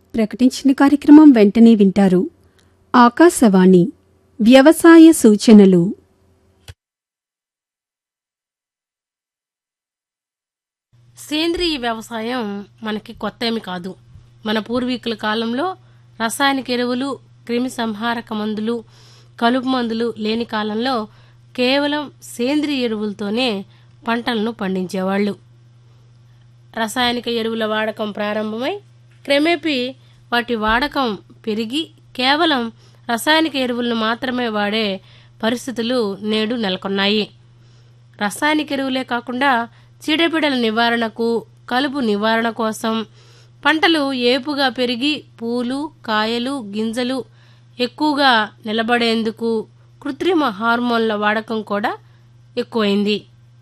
ప్రకటించిన కార్యక్రమం వెంటనే వింటారు ఆకాశవాణి వ్యవసాయ సూచనలు సేంద్రీయ వ్యవసాయం మనకి కొత్త ఏమి కాదు మన పూర్వీకుల కాలంలో రసాయనిక ఎరువులు క్రిమి సంహారక మందులు కలుపు మందులు లేని కాలంలో కేవలం సేంద్రియ ఎరువులతోనే పంటలను పండించేవాళ్ళు రసాయనిక ఎరువుల వాడకం ప్రారంభమై క్రమేపీ వాటి వాడకం పెరిగి కేవలం రసాయనిక ఎరువులను మాత్రమే వాడే పరిస్థితులు నేడు నెలకొన్నాయి రసాయనిక ఎరువులే కాకుండా చీడపీడల నివారణకు కలుపు నివారణ కోసం పంటలు ఏపుగా పెరిగి పూలు కాయలు గింజలు ఎక్కువగా నిలబడేందుకు కృత్రిమ హార్మోన్ల వాడకం కూడా ఎక్కువైంది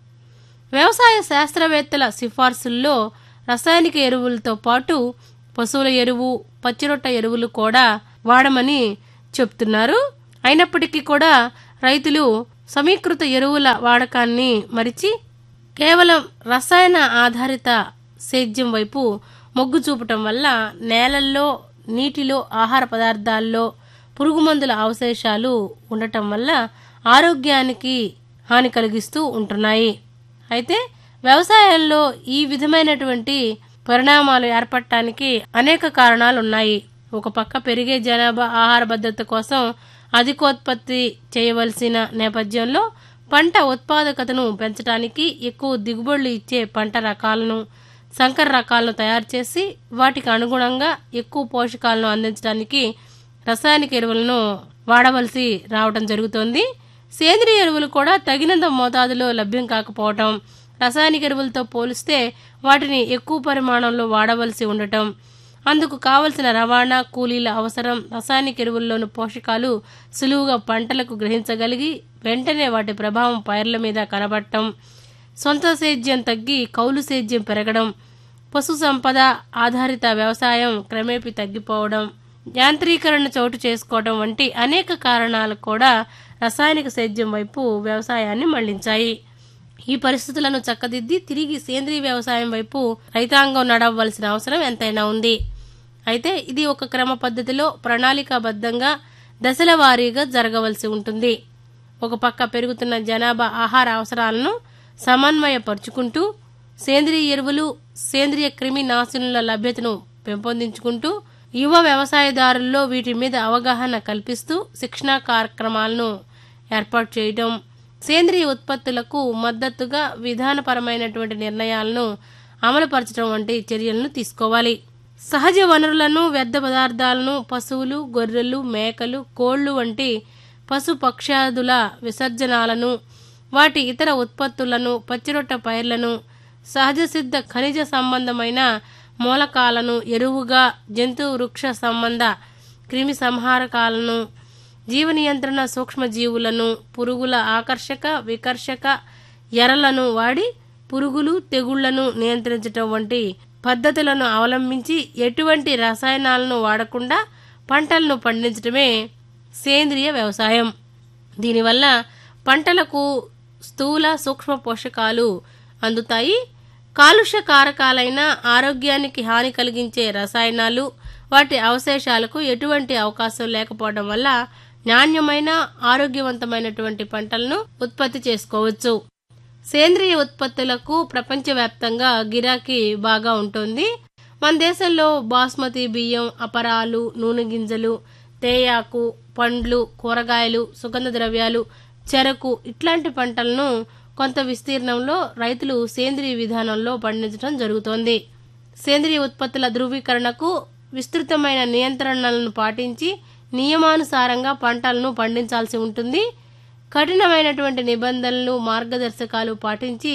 వ్యవసాయ శాస్త్రవేత్తల సిఫార్సుల్లో రసాయనిక ఎరువులతో పాటు పశువుల ఎరువు పచ్చిరొట్ట ఎరువులు కూడా వాడమని చెప్తున్నారు అయినప్పటికీ కూడా రైతులు సమీకృత ఎరువుల వాడకాన్ని మరిచి కేవలం రసాయన ఆధారిత సేద్యం వైపు మొగ్గు చూపటం వల్ల నేలల్లో నీటిలో ఆహార పదార్థాల్లో పురుగుమందుల అవశేషాలు ఉండటం వల్ల ఆరోగ్యానికి హాని కలిగిస్తూ ఉంటున్నాయి అయితే వ్యవసాయంలో ఈ విధమైనటువంటి పరిణామాలు ఏర్పడటానికి అనేక కారణాలు ఉన్నాయి ఒక పక్క పెరిగే జనాభా ఆహార భద్రత కోసం అధికోత్పత్తి చేయవలసిన నేపథ్యంలో పంట ఉత్పాదకతను పెంచడానికి ఎక్కువ దిగుబడులు ఇచ్చే పంట రకాలను సంకర రకాలను తయారు చేసి వాటికి అనుగుణంగా ఎక్కువ పోషకాలను అందించడానికి రసాయనిక ఎరువులను వాడవలసి రావడం జరుగుతోంది సేంద్రియ ఎరువులు కూడా తగినంత మోతాదులో లభ్యం కాకపోవటం రసాయనిక ఎరువులతో పోలిస్తే వాటిని ఎక్కువ పరిమాణంలో వాడవలసి ఉండటం అందుకు కావలసిన రవాణా కూలీల అవసరం రసాయనిక ఎరువుల్లోని పోషకాలు సులువుగా పంటలకు గ్రహించగలిగి వెంటనే వాటి ప్రభావం పైర్ల మీద కనబడటం సొంత సేద్యం తగ్గి కౌలు సేద్యం పెరగడం పశు సంపద ఆధారిత వ్యవసాయం క్రమేపీ తగ్గిపోవడం యాంత్రీకరణ చోటు చేసుకోవడం వంటి అనేక కారణాలు కూడా రసాయనిక సేద్యం వైపు వ్యవసాయాన్ని మళ్లించాయి ఈ పరిస్థితులను చక్కదిద్ది తిరిగి సేంద్రీయ వ్యవసాయం వైపు రైతాంగం నడవలసిన అవసరం ఎంతైనా ఉంది అయితే ఇది ఒక క్రమ పద్ధతిలో ప్రణాళికాబద్ధంగా దశల వారీగా జరగవలసి ఉంటుంది ఒక పక్క పెరుగుతున్న జనాభా ఆహార అవసరాలను సమన్వయపరుచుకుంటూ సేంద్రియ ఎరువులు సేంద్రియ క్రిమి నాశనుల లభ్యతను పెంపొందించుకుంటూ యువ వ్యవసాయదారుల్లో వీటి మీద అవగాహన కల్పిస్తూ శిక్షణా కార్యక్రమాలను ఏర్పాటు చేయడం సేంద్రియ ఉత్పత్తులకు మద్దతుగా విధానపరమైనటువంటి నిర్ణయాలను అమలుపరచడం వంటి చర్యలను తీసుకోవాలి సహజ వనరులను వ్యర్థ పదార్థాలను పశువులు గొర్రెలు మేకలు కోళ్లు వంటి పశు పక్షాదుల విసర్జనాలను వాటి ఇతర ఉత్పత్తులను పచ్చిరొట్ట పైర్లను సహజ సిద్ధ ఖనిజ సంబంధమైన మూలకాలను ఎరువుగా జంతు వృక్ష సంబంధ క్రిమి సంహారకాలను జీవ నియంత్రణ సూక్ష్మజీవులను పురుగుల ఆకర్షక వికర్షక ఎరలను వాడి పురుగులు తెగుళ్లను నియంత్రించటం వంటి పద్ధతులను అవలంబించి ఎటువంటి రసాయనాలను వాడకుండా పంటలను పండించడమే సేంద్రియ వ్యవసాయం దీనివల్ల పంటలకు స్థూల సూక్ష్మ పోషకాలు అందుతాయి కాలుష్య కారకాలైన ఆరోగ్యానికి హాని కలిగించే రసాయనాలు వాటి అవశేషాలకు ఎటువంటి అవకాశం లేకపోవడం వల్ల నాణ్యమైన ఆరోగ్యవంతమైనటువంటి పంటలను ఉత్పత్తి చేసుకోవచ్చు సేంద్రియ ఉత్పత్తులకు ప్రపంచవ్యాప్తంగా గిరాకీ బాగా ఉంటుంది మన దేశంలో బాస్మతి బియ్యం అపరాలు నూనె గింజలు తేయాకు పండ్లు కూరగాయలు సుగంధ ద్రవ్యాలు చెరకు ఇట్లాంటి పంటలను కొంత విస్తీర్ణంలో రైతులు సేంద్రియ విధానంలో పండించడం జరుగుతోంది సేంద్రియ ఉత్పత్తుల ధృవీకరణకు విస్తృతమైన నియంత్రణలను పాటించి నియమానుసారంగా పంటలను పండించాల్సి ఉంటుంది కఠినమైనటువంటి నిబంధనలు మార్గదర్శకాలు పాటించి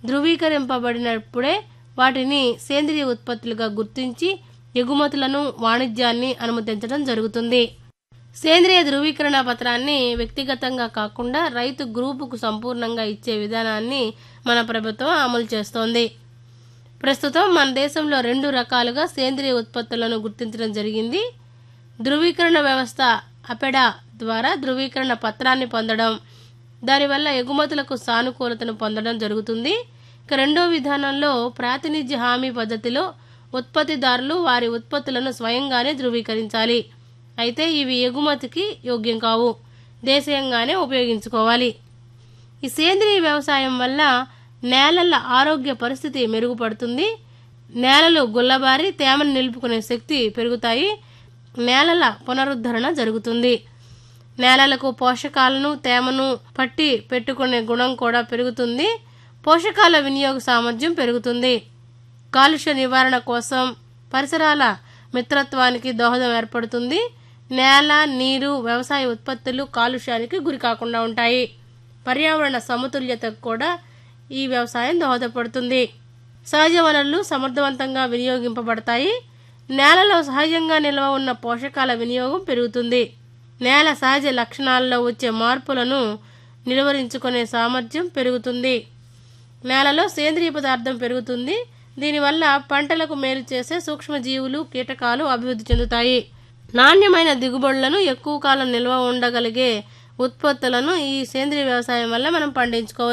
ధృవీకరింపబడినప్పుడే వాటిని సేంద్రియ ఉత్పత్తులుగా గుర్తించి ఎగుమతులను వాణిజ్యాన్ని అనుమతించడం జరుగుతుంది సేంద్రియ ధృవీకరణ పత్రాన్ని వ్యక్తిగతంగా కాకుండా రైతు గ్రూపుకు సంపూర్ణంగా ఇచ్చే విధానాన్ని మన ప్రభుత్వం అమలు చేస్తోంది ప్రస్తుతం మన దేశంలో రెండు రకాలుగా సేంద్రియ ఉత్పత్తులను గుర్తించడం జరిగింది ధృవీకరణ వ్యవస్థ అపెడా ద్వారా ధృవీకరణ పత్రాన్ని పొందడం దానివల్ల ఎగుమతులకు సానుకూలతను పొందడం జరుగుతుంది ఇక రెండో విధానంలో ప్రాతినిధ్య హామీ పద్ధతిలో ఉత్పత్తిదారులు వారి ఉత్పత్తులను స్వయంగానే ధృవీకరించాలి అయితే ఇవి ఎగుమతికి యోగ్యం కావు దేశీయంగానే ఉపయోగించుకోవాలి ఈ సేంద్రీయ వ్యవసాయం వల్ల నేలల ఆరోగ్య పరిస్థితి మెరుగుపడుతుంది నేలలు గుల్లబారి తేమను నిలుపుకునే శక్తి పెరుగుతాయి నేలల పునరుద్ధరణ జరుగుతుంది నేలలకు పోషకాలను తేమను పట్టి పెట్టుకునే గుణం కూడా పెరుగుతుంది పోషకాల వినియోగ సామర్థ్యం పెరుగుతుంది కాలుష్య నివారణ కోసం పరిసరాల మిత్రత్వానికి దోహదం ఏర్పడుతుంది నేల నీరు వ్యవసాయ ఉత్పత్తులు కాలుష్యానికి గురి కాకుండా ఉంటాయి పర్యావరణ సమతుల్యతకు కూడా ఈ వ్యవసాయం దోహదపడుతుంది సహజ వనరులు సమర్థవంతంగా వినియోగింపబడతాయి నేలలో సహజంగా నిల్వ ఉన్న పోషకాల వినియోగం పెరుగుతుంది నేల సహజ లక్షణాల్లో వచ్చే మార్పులను నిలువరించుకునే సామర్థ్యం పెరుగుతుంది నేలలో సేంద్రియ పదార్థం పెరుగుతుంది దీనివల్ల పంటలకు మేలు చేసే సూక్ష్మజీవులు కీటకాలు అభివృద్ధి చెందుతాయి నాణ్యమైన దిగుబడులను ఎక్కువ కాలం నిల్వ ఉండగలిగే ఉత్పత్తులను ఈ సేంద్రియ వ్యవసాయం వల్ల మనం పండించుకోవచ్చు